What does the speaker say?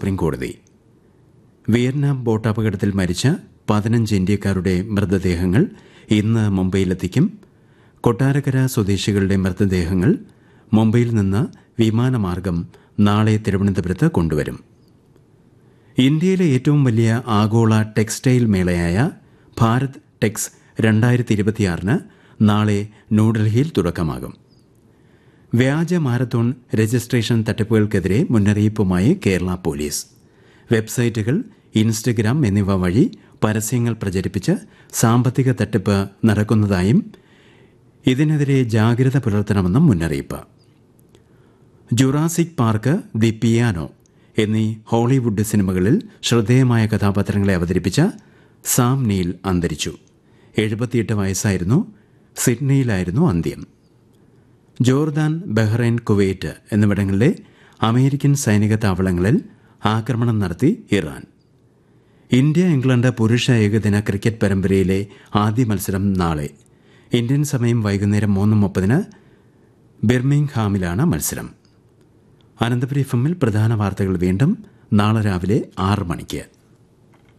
supreme കോടതി Vietnam boat അപകടത്തിൽ മരിച്ച പതിനഞ്ച് ഇന്ത്യക്കാരുടെ മൃതദേഹങ്ങൾ ഇന്ന് മുംബൈയിലെത്തിക്കും കൊട്ടാരക്കര സ്വദേശികളുടെ മൃതദേഹങ്ങൾ മുംബൈയിൽ നിന്ന് വിമാനമാർഗം നാളെ തിരുവനന്തപുരത്ത് കൊണ്ടുവരും ഇന്ത്യയിലെ ഏറ്റവും വലിയ ആഗോള ടെക്സ്റ്റൈൽ മേളയായ ഭാരത് ടെക്സ് രണ്ടായിരത്തി ഇരുപത്തിയാറിന് നാളെ ന്യൂഡൽഹിയിൽ തുടക്കമാകും വ്യാജ മാരത്തോൺ രജിസ്ട്രേഷൻ തട്ടിപ്പുകൾക്കെതിരെ മുന്നറിയിപ്പുമായി കേരള പോലീസ് വെബ്സൈറ്റുകൾ ഇൻസ്റ്റഗ്രാം എന്നിവ വഴി പരസ്യങ്ങൾ പ്രചരിപ്പിച്ച് സാമ്പത്തിക തട്ടിപ്പ് നടക്കുന്നതായും ഇതിനെതിരെ ജാഗ്രത പുലർത്തണമെന്നും മുന്നറിയിപ്പ് ജുറാസിക് പാർക്ക് ദി പിയാനോ എന്നീ ഹോളിവുഡ് സിനിമകളിൽ ശ്രദ്ധേയമായ കഥാപാത്രങ്ങളെ അവതരിപ്പിച്ച സാം നീൽ അന്തരിച്ചു എഴുപത്തിയെട്ട് വയസ്സായിരുന്നു സിഡ്നിയിലായിരുന്നു അന്ത്യം ജോർദാൻ ബഹ്റൈൻ കുവൈറ്റ് എന്നിവിടങ്ങളിലെ അമേരിക്കൻ സൈനിക താവളങ്ങളിൽ ആക്രമണം നടത്തി ഇറാൻ ഇന്ത്യ ഇംഗ്ലണ്ട് പുരുഷ ഏകദിന ക്രിക്കറ്റ് പരമ്പരയിലെ ആദ്യ മത്സരം നാളെ ഇന്ത്യൻ സമയം വൈകുന്നേരം മൂന്ന് മുപ്പതിന് ബിർമിംഗ്ഹാമിലാണ് മത്സരം അനന്തപുരി എഫ് എമ്മിൽ പ്രധാന വാർത്തകൾ വീണ്ടും നാളെ രാവിലെ ആറ് മണിക്ക്